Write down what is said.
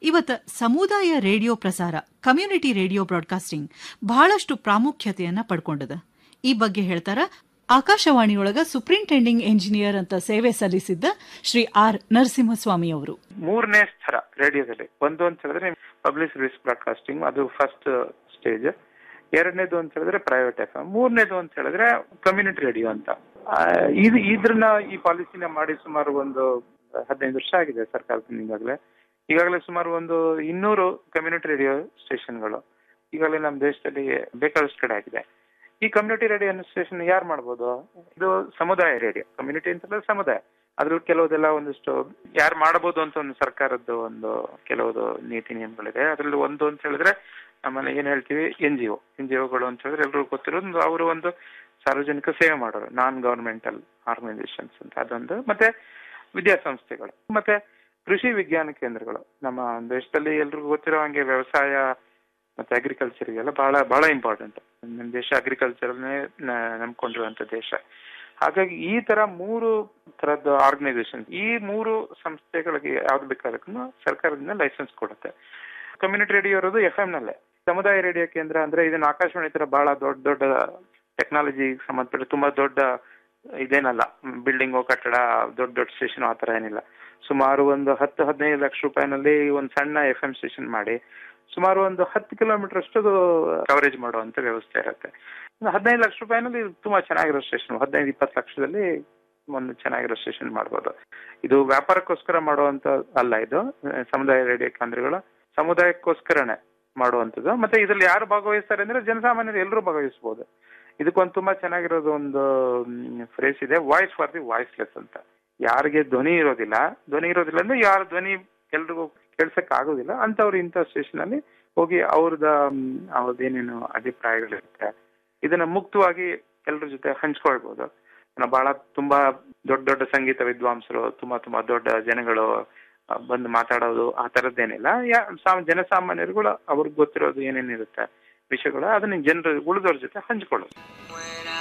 ಇವತ್ತ ಸಮುದಾಯ ರೇಡಿಯೋ ಪ್ರಸಾರ ಕಮ್ಯುನಿಟಿ ರೇಡಿಯೋ ಬ್ರಾಡ್ಕಾಸ್ಟಿಂಗ್ ಬಹಳಷ್ಟು ಪ್ರಾಮುಖ್ಯತೆಯನ್ನ ಪಡ್ಕೊಂಡದ ಈ ಬಗ್ಗೆ ಹೇಳ್ತಾರ ಆಕಾಶವಾಣಿಯೊಳಗ ಸುಪ್ರಿಂಟೆಂಡಿಂಗ್ ಎಂಜಿನಿಯರ್ ಅಂತ ಸೇವೆ ಸಲ್ಲಿಸಿದ್ದ ಶ್ರೀ ಆರ್ ನರಸಿಂಹಸ್ವಾಮಿ ಅವರು ಮೂರನೇ ಸ್ತರ ರೇಡಿಯೋದಲ್ಲಿ ಒಂದು ಅಂತ ಹೇಳಿದ್ರೆ ಪಬ್ಲಿಕ್ ಸರ್ವಿಸ್ ಬ್ರಾಡ್ಕಾಸ್ಟಿಂಗ್ ಅದು ಫಸ್ಟ್ ಸ್ಟೇಜ್ ಎರಡನೇದು ಅಂತ ಹೇಳಿದ್ರೆ ಪ್ರೈವೇಟ್ ಎಫ್ ಮೂರನೇದು ಅಂತ ಹೇಳಿದ್ರೆ ಕಮ್ಯುನಿಟಿ ರೇಡಿಯೋ ಅಂತ ಆ, ಇದು ಇದ್ರನ್ನ ಈ ಪಾಲಿಸಿನ ಮಾಡಿ ಸುಮಾರು ಒಂದು ಹದಿನೈದು ವರ್ಷ ಆಗಿದೆ ಸರ್ಕಾರದಿಂದ ಈಗಾಗಲೇ ಈಗಾಗಲೇ ಸುಮಾರು ಒಂದು ಇನ್ನೂರು ಕಮ್ಯುನಿಟಿ ರೇಡಿಯೋ ಸ್ಟೇಷನ್ಗಳು ಈಗಾಗಲೇ ನಮ್ಮ ದೇಶದಲ್ಲಿ ಬೇಕಾದಷ್ಟು ಕಡೆ ಆಗಿದೆ ಈ ಕಮ್ಯುನಿಟಿ ರೇಡಿಯೋ ಸ್ಟೇಷನ್ ಯಾರು ಮಾಡ್ಬೋದು ಇದು ಸಮುದಾಯ ರೇಡಿಯೋ ಕಮ್ಯುನಿಟಿ ಅಂತಂದ್ರೆ ಸಮುದಾಯ ಅದ್ರಲ್ಲಿ ಕೆಲವುದೆಲ್ಲ ಒಂದಿಷ್ಟು ಯಾರು ಮಾಡಬಹುದು ಅಂತ ಒಂದು ಸರ್ಕಾರದ್ದು ಒಂದು ಕೆಲವುದು ನೀತಿ ನಿಯಮಗಳಿದೆ ಅದ್ರಲ್ಲಿ ಒಂದು ಅಂತ ಹೇಳಿದ್ರೆ ನಮ್ಮಲ್ಲಿ ಏನ್ ಹೇಳ್ತೀವಿ N G O N G ಒಗಳು ಅಂತ ಹೇಳಿದ್ರೆ ಎಲ್ರಿಗೂ ಗೊತ್ತಿರೋದು ಅವರು ಒಂದು ಸಾರ್ವಜನಿಕ ಸೇವೆ ಮಾಡೋರು ನಾನ್ ಗವರ್ಮೆಂಟಲ್ ಆರ್ಗನೈಸೇಷನ್ಸ್ ಅಂತ ಅದೊಂದು ಮತ್ತೆ ವಿದ್ಯಾಸಂಸ್ಥೆಗಳು ಮತ್ತೆ ಕೃಷಿ ವಿಜ್ಞಾನ ಕೇಂದ್ರಗಳು ನಮ್ಮ ದೇಶದಲ್ಲಿ ಎಲ್ರಿಗೂ ಗೊತ್ತಿರೋ ಹಾಗೆ ವ್ಯವಸಾಯ ಮತ್ತೆ ಅಗ್ರಿಕಲ್ಚರ್ ಗೆಲ್ಲ ಬಹಳ ಬಹಳ ಇಂಪಾರ್ಟೆಂಟ್ ನಮ್ಮ ದೇಶ ಅಗ್ರಿಕಲ್ಚರ್ ನಂಬ್ಕೊಂಡಿರುವಂತ ದೇಶ ಹಾಗಾಗಿ ಈ ತರ ಮೂರು ತರದ ಆರ್ಗನೈಸೇಷನ್ ಈ ಮೂರು ಸಂಸ್ಥೆಗಳಿಗೆ ಯಾವ್ದು ಬೇಕಾದಕ್ಕೂ ಸರ್ಕಾರದಿಂದ ಲೈಸೆನ್ಸ್ ಕೊಡುತ್ತೆ ಕಮ್ಯುನಿಟಿ ರೇಡಿಯೋ ಇರೋದು ಎಫ್ ಎಂ ನಲ್ಲೇ ಸಮುದಾಯ ರೇಡಿಯೋ ಕೇಂದ್ರ ಅಂದ್ರೆ ಇದನ್ನ ಆಕಾಶವಾಣಿ ತರ ಬಹಳ ದೊಡ್ಡ ದೊಡ್ಡ ಟೆಕ್ನಾಲಜಿ ಸಂಬಂಧಪಟ್ಟ ತುಂಬಾ ದೊಡ್ಡ ಇದೇನಲ್ಲ ಬಿಲ್ಡಿಂಗ್ ಕಟ್ಟಡ ದೊಡ್ಡ ದೊಡ್ಡ ಸ್ಟೇಷನ್ ಆ ತರ ಏನಿಲ್ಲ ಸುಮಾರು ಒಂದು ಹತ್ತು ಹದಿನೈದು ಲಕ್ಷ ರೂಪಾಯಿನಲ್ಲಿ ಒಂದು ಸಣ್ಣ ಎಫ್ ಎಂ ಸ್ಟೇಷನ್ ಮಾಡಿ ಸುಮಾರು ಒಂದು ಹತ್ತು ಕಿಲೋಮೀಟರ್ ಅಷ್ಟು ಕವರೇಜ್ ಮಾಡುವಂತ ವ್ಯವಸ್ಥೆ ಇರುತ್ತೆ ಒಂದು ಹದಿನೈದು ಲಕ್ಷ ರೂಪಾಯಿನಲ್ಲಿ ತುಂಬಾ ಚೆನ್ನಾಗಿರೋ ಸ್ಟೇಷನ್ ಹದಿನೈದು ಇಪ್ಪತ್ತು ಲಕ್ಷದಲ್ಲಿ ಒಂದು ಚೆನ್ನಾಗಿರೋ ಸ್ಟೇಷನ್ ಮಾಡ್ಬೋದು ಇದು ವ್ಯಾಪಾರಕ್ಕೋಸ್ಕರ ಮಾಡುವಂತ ಅಲ್ಲ ಇದು ಅಹ್, ಸಮುದಾಯ ರೇಡಿಯೋ ಕೇಂದ್ರಗಳು ಸಮುದಾಯಕ್ಕೋಸ್ಕರನೇ ಮಾಡುವಂಥದ್ದು ಮತ್ತೆ ಇದ್ರಲ್ಲಿ ಯಾರು ಭಾಗವಹಿಸ್ತಾರೆ ಅಂದ್ರೆ ಜನಸಾಮಾನ್ಯರು ಎಲ್ಲರೂ ಭಾಗವಹಿಸಬಹುದು ಇದಕ್ಕೊಂದು ತುಂಬಾ ಚೆನ್ನಾಗಿರೋದು ಒಂದು ಫ್ರೇಸ್ ಇದೆ ವಾಯ್ಸ್ ಫಾರ್ ದಿ ವಾಯ್ಸ್ಲೆಸ್ ಅಂತ ಯಾರಿಗೆ ಧ್ವನಿ ಇರೋದಿಲ್ಲ ಧ್ವನಿ ಇರೋದಿಲ್ಲ ಅಂದ್ರೆ ಯಾರ ಧ್ವನಿ ಎಲ್ರಿಗೂ ಕೇಳ್ಸಕ್ ಆಗೋದಿಲ್ಲ ಅಂತವ್ರು ಇಂಥ ಸ್ಟೇಷನ್ ಅಲ್ಲಿ ಹೋಗಿ ಅವ್ರದ ಅವ್ರದ್ದು ಏನೇನು ಅಭಿಪ್ರಾಯಗಳಿರುತ್ತೆ ಇದನ್ನ ಮುಕ್ತವಾಗಿ ಎಲ್ಲರ ಜೊತೆ ಹಂಚ್ಕೊಳ್ಬಹುದು ಇನ್ನು ಬಹಳ ತುಂಬಾ ದೊಡ್ಡ ದೊಡ್ಡ ಸಂಗೀತ ವಿದ್ವಾಂಸರು ತುಂಬಾ ತುಂಬಾ ದೊಡ್ಡ ಜನಗಳು ಆ, ಬಂದು ಮಾತಾಡೋದು ಆ ತರದ್ದೇನಿಲ್ಲ ಯಾ ಸಾ- ಜನಸಾಮಾನ್ಯರುಗಳು ಅವ್ರಿಗೆ ಗೊತ್ತಿರೋದು ಏನೇನಿರುತ್ತೆ ವಿಷಯಗಳು ಅದನ್ನ ಜನರು ಉಳಿದವ್ರ ಜೊತೆ ಹಂಚ್ಕೊಳ್ಳೋದು